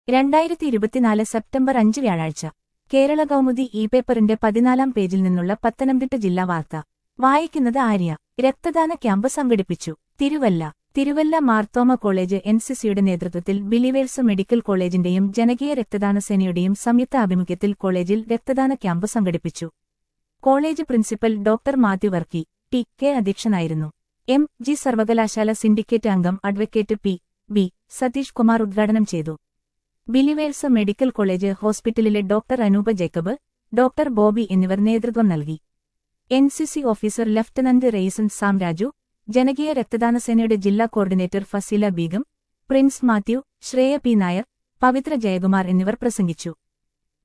രണ്ടായിരത്തി ഇരുപത്തിനാല് സെപ്റ്റംബർ അഞ്ച് വ്യാഴാഴ്ച കേരള കൗമുദി ഇ പേപ്പറിന്റെ പതിനാലാം പേജിൽ നിന്നുള്ള പത്തനംതിട്ട ജില്ലാ വാർത്ത വായിക്കുന്നത് ആര്യ രക്തദാന ക്യാമ്പ് സംഘടിപ്പിച്ചു തിരുവല്ല തിരുവല്ല മാർത്തോമ കോളേജ് എൻസിസിയുടെ നേതൃത്വത്തിൽ ബിലിവേഴ്സ് മെഡിക്കൽ കോളേജിന്റെയും ജനകീയ രക്തദാന സേനയുടെയും സംയുക്ത ആഭിമുഖ്യത്തിൽ കോളേജിൽ രക്തദാന ക്യാമ്പ് സംഘടിപ്പിച്ചു college principal doctor Mathew Varkey T K അധ്യക്ഷനായിരുന്നു എം ജി സർവകലാശാല സിൻഡിക്കേറ്റ് അംഗം advocate P B Satheesh Kumar ഉദ്ഘാടനം ചെയ്തു ബിലിവേഴ്സ് മെഡിക്കൽ കോളേജ് ഹോസ്പിറ്റലിലെ ഡോക്ടർ അനൂപ ജേക്കബ് ഡോക്ടർ ബോബി എന്നിവർ നേതൃത്വം നൽകി NCC officer lieutenant Raison Sam Raju ജനകീയ രക്തദാന സേനയുടെ ജില്ലാ കോർഡിനേറ്റർ ഫസീല ബീഗം പ്രിൻസ് മാത്യു ശ്രേയ പി നായർ പവിത്ര ജയകുമാർ എന്നിവർ പ്രസംഗിച്ചു